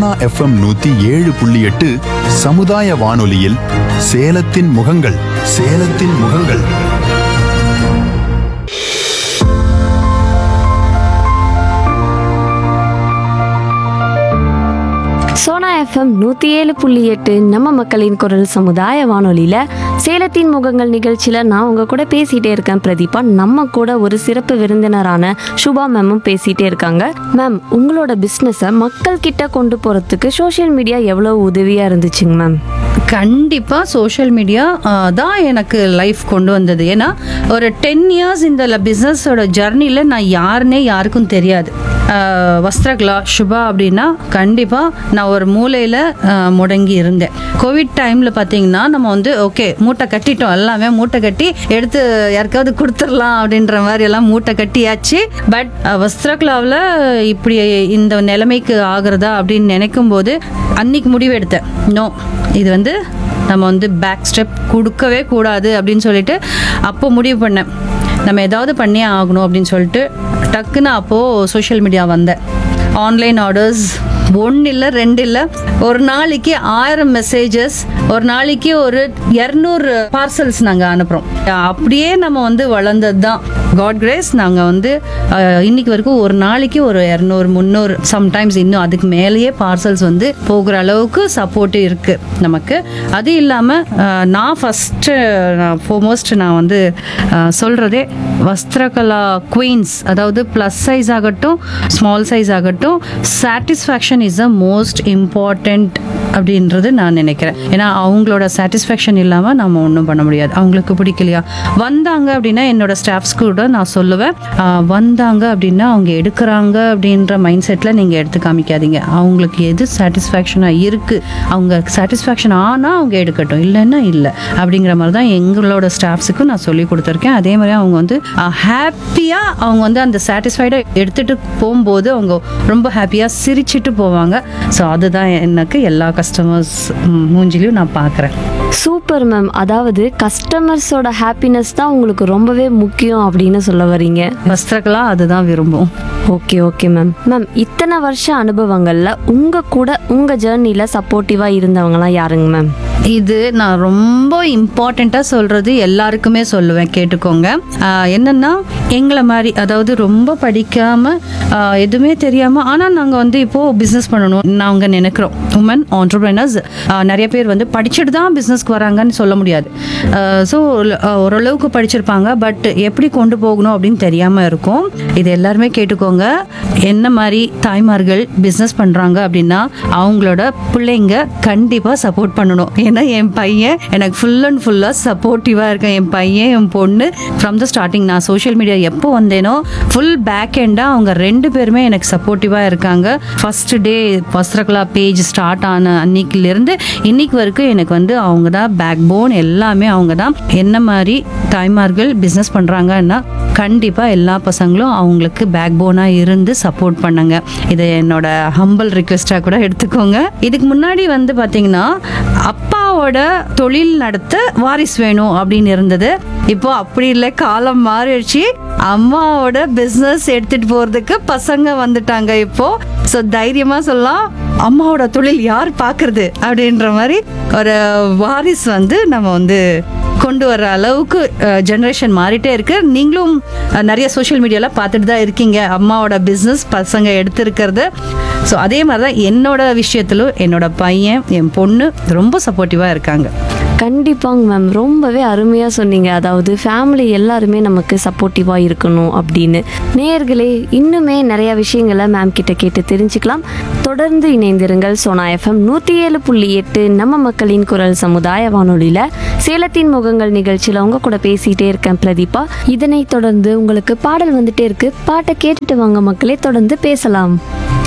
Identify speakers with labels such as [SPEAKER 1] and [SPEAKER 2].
[SPEAKER 1] Sona FM நூத்தி ஏழு புள்ளி எட்டு சமுதாய வானொலியில் சேலத்தின் முகங்கள் சேலத்தின் முகங்கள்
[SPEAKER 2] சோனா எஃப்எம் நூற்றி ஏழு புள்ளி எட்டு நம்ம மக்களின் குரல் சமுதாய வானொலியில் சேலத்தின் முகங்கள் நிகழ்ச்சியில் நான் உங்க கூட பேசிகிட்டே இருக்கேன் பிரதீபா நம்ம கூட ஒரு சிறப்பு விருந்தினரான சுபா மேமும் பேசிகிட்டே இருக்காங்க மேம் உங்களோட பிஸ்னஸை மக்கள் கிட்ட கொண்டு போகிறதுக்கு சோஷியல் மீடியா எவ்வளோ உதவியாக இருந்துச்சுங்க மேம்
[SPEAKER 3] கண்டிப்பாக சோஷியல் மீடியா தான் எனக்கு லைஃப் கொண்டு வந்தது ஏன்னா ஒரு டென் இயர்ஸ் இந்த பிஸ்னஸோட ஜர்னியில் நான் யாருன்னே யாருக்கும் தெரியாது ஆஹ் வஸ்திரகலா சுபா அப்படின்னா கண்டிப்பாக நான் ஒரு மூலையில் முடங்கி இருந்தேன் கோவிட் டைமில் பார்த்தீங்கன்னா நம்ம வந்து ஓகே மூட்டை கட்டிட்டோம் எல்லாமே மூட்டை கட்டி எடுத்து யாருக்காவது கொடுத்துடலாம் அப்படின்ற மாதிரி எல்லாம் மூட்டை கட்டியாச்சு பட் வஸ்திரகலாவில் இப்படி இந்த நிலைமைக்கு ஆகுறதா அப்படின்னு நினைக்கும் போது அன்னைக்கு முடிவு எடுத்தேன் நோ இது வந்து நம்ம வந்து பேக் ஸ்டெப் கொடுக்கவே கூடாது அப்படின்னு சொல்லிட்டு அப்போ முடிவு பண்ணேன் நம்ம ஏதாவது பண்ணியே ஆகணும் அப்படின்னு சொல்லிட்டு டக்குன்னு அப்போது சோஷியல் மீடியா வந்தேன் ஆன்லைன் ஆர்டர்ஸ் ஒன்று இல்லை ரெண்டு இல்லை ஒரு நாளைக்கு ஆயிரம் மெசேஜஸ் ஒரு நாளைக்கு ஒரு இரநூறு பார்சல்ஸ் நாங்கள் அனுப்புகிறோம் அப்படியே நம்ம வந்து வளர்ந்தது தான் காட் கிரேஸ் நாங்கள் வந்து அஹ், இன்னைக்கு வரைக்கும் ஒரு நாளைக்கு ஒரு இரநூறு முந்நூறு சம்டைம்ஸ் இன்னும் அதுக்கு மேலேயே பார்சல்ஸ் வந்து போகிற அளவுக்கு சப்போர்ட் இருக்குது நமக்கு அது இல்லாமல் நான் ஃபஸ்ட்டு நான் ஃபோமோஸ்ட் நான் வந்து அஹ், சொல்கிறதே வஸ்திரகலா குவீன்ஸ் அதாவது ப்ளஸ் சைஸ் ஆகட்டும் ஸ்மால் சைஸ் ஆகட்டும் satisfaction is the most important அப்படின்றது நான் நினைக்கிறேன் ஏன்னா அவங்களோட சாட்டிஸ்ஃபேக்ஷன் இல்லாமல் நம்ம ஒன்றும் பண்ண முடியாது அவங்களுக்கு பிடிக்கலையா வந்தாங்க அப்படின்னா என்னோட ஸ்டாஃப்ஸ் கூட நான் சொல்லுவேன் ஆஹ், வந்தாங்க அப்படின்னா அவங்க எடுக்கிறாங்க அப்படின்ற மைண்ட் செட்டில் நீங்கள் எடுத்து காமிக்காதீங்க அவங்களுக்கு எது சாட்டிஸ்ஃபேக்ஷனாக இருக்குது அவங்க சாட்டிஸ்ஃபேக்ஷன் ஆனால் அவங்க எடுக்கட்டும் இல்லைன்னா இல்லை அப்படிங்கிற மாதிரி தான் எங்களோட ஸ்டாஃப்ஸுக்கும் நான் சொல்லி கொடுத்துருக்கேன் அதே மாதிரி அவங்க வந்து ஹாப்பியாக அவங்க வந்து அந்த சாட்டிஸ்ஃபைடாக எடுத்துகிட்டு போகும்போது அவங்க ரொம்ப ஹாப்பியாக சிரிச்சிட்டு போவாங்க ஸோ அதுதான் எனக்கு எல்லா கஸ்டமர்ஸ் மூஞ்சிலையும் நான் பார்க்குறேன்
[SPEAKER 2] சூப்பர் மேம் அதாவது கஸ்டமர்ஸோட ஹாப்பினஸ் தான் உங்களுக்கு ரொம்பவே முக்கியம் அப்படின்னு சொல்ல வரீங்க
[SPEAKER 3] வஸ்திரக்கெல்லாம் அதுதான் விரும்பும்
[SPEAKER 2] ஓகே ஓகே மேம் மேம் இத்தனை வருஷ அனுபவங்கள்ல உங்க கூட உங்க ஜேர்னில சப்போர்ட்டிவா இருந்தவங்கலாம் யாருங்க மேம்
[SPEAKER 3] இது நான் ரொம்ப இம்பார்ட்டண்ட்டாக சொல்கிறது எல்லாருக்குமே சொல்லுவேன் கேட்டுக்கோங்க ஆஹ் என்னன்னா எங்களை மாதிரி அதாவது ரொம்ப படிக்காமல் எதுவுமே தெரியாமல் ஆனால் நாங்கள் வந்து இப்போது பிஸ்னஸ் பண்ணணும் நாங்கள் நினைக்கிறோம் உமன் ஆண்டர்பிரினர்ஸ் நிறைய பேர் வந்து படிச்சுட்டு தான் பிஸ்னஸ்க்கு வராங்கன்னு சொல்ல முடியாது ஸோ ஓரளவுக்கு படிச்சிருப்பாங்க பட் எப்படி கொண்டு போகணும் அப்படின்னு தெரியாமல் இருக்கும் இது எல்லாருமே கேட்டுக்கோங்க என்ன மாதிரி தாய்மார்கள் பிஸ்னஸ் பண்ணுறாங்க அப்படின்னா அவங்களோட பிள்ளைங்க கண்டிப்பாக சப்போர்ட் பண்ணணும் ஏன்னா என் பையன் எனக்கு ஃபுல் அண்ட் ஃபுல்லாக சப்போர்ட்டிவாக இருக்கேன் என் பையன் என் பொண்ணு ஃப்ரம் த ஸ்டார்டிங் நான் சோஷியல் மீடியா எப்போ வந்தேனோ ஃபுல் பேக் எண்டாக அவங்க ரெண்டு பேருமே எனக்கு சப்போர்ட்டிவாக இருக்காங்க first day Vastrakala page start ஆன அன்னைக்கிலேருந்து இன்னைக்கு வரைக்கும் எனக்கு வந்து அவங்க தான் பேக் போன் எல்லாமே அவங்க தான் என்ன மாதிரி தாய்மார்கள் பிஸ்னஸ் பண்ணுறாங்கன்னா கண்டிப்பாக எல்லா பசங்களும் அவங்களுக்கு பேக் போனாக இருந்து சப்போர்ட் பண்ணுங்க இதை என்னோட ஹம்பிள் ரிக்வெஸ்ட்டாக கூட எடுத்துக்கோங்க இதுக்கு முன்னாடி வந்து பார்த்தீங்கன்னா அப்பாவோட தொழில் நடத்த வாரிஸ் வேணும் அப்படின்னு இருந்தது இப்போ அப்படி இல்லை காலம் மாறிடுச்சு அம்மாவோட பிஸ்னஸ் எடுத்துட்டு போறதுக்கு பசங்க வந்துட்டாங்க இப்போ ஸோ தைரியமா சொல்லலாம் அம்மாவோட தொழில் யார் பார்க்கறது அப்படின்ற மாதிரி ஒரு வாரிஸ் வந்து நம்ம வந்து கொண்டு வர அளவுக்கு ஜென்ரேஷன் மாறிட்டே இருக்கு நீங்களும் அஹ், நிறைய சோஷியல் மீடியாவில் பார்த்துட்டு தான் இருக்கீங்க அம்மாவோட பிஸ்னஸ் பசங்க எடுத்திருக்கிறது ஸோ அதே மாதிரி தான் என்னோட விஷயத்திலும் என்னோட பையன் என் பொண்ணு ரொம்ப சப்போர்ட்டிவாக இருக்காங்க
[SPEAKER 2] கண்டிப்பாங்க மேம் ரொம்பவே அருமையாக சொன்னீங்க அதாவது ஃபேமிலி எல்லாருமே நமக்கு சப்போர்ட்டிவாக இருக்கணும் அப்படின்னு நேயர்களே இன்னுமே நிறைய விஷயங்களை மேம் கிட்ட கேட்டு தெரிஞ்சுக்கலாம் தொடர்ந்து இணைந்திருங்கள் சோனா எஃப்எம் நூற்றி ஏழு புள்ளி எட்டு நம்ம மக்களின் குரல் சமுதாய வானொலியில் சேலத்தின் முகங்கள் நிகழ்ச்சியில் உங்க கூட பேசிகிட்டே இருக்கேன் பிரதீபா இதனைத் தொடர்ந்து உங்களுக்கு பாடல் வந்துட்டே இருக்கு பாட்டை கேட்டுட்டு வாங்க மக்களே தொடர்ந்து பேசலாம்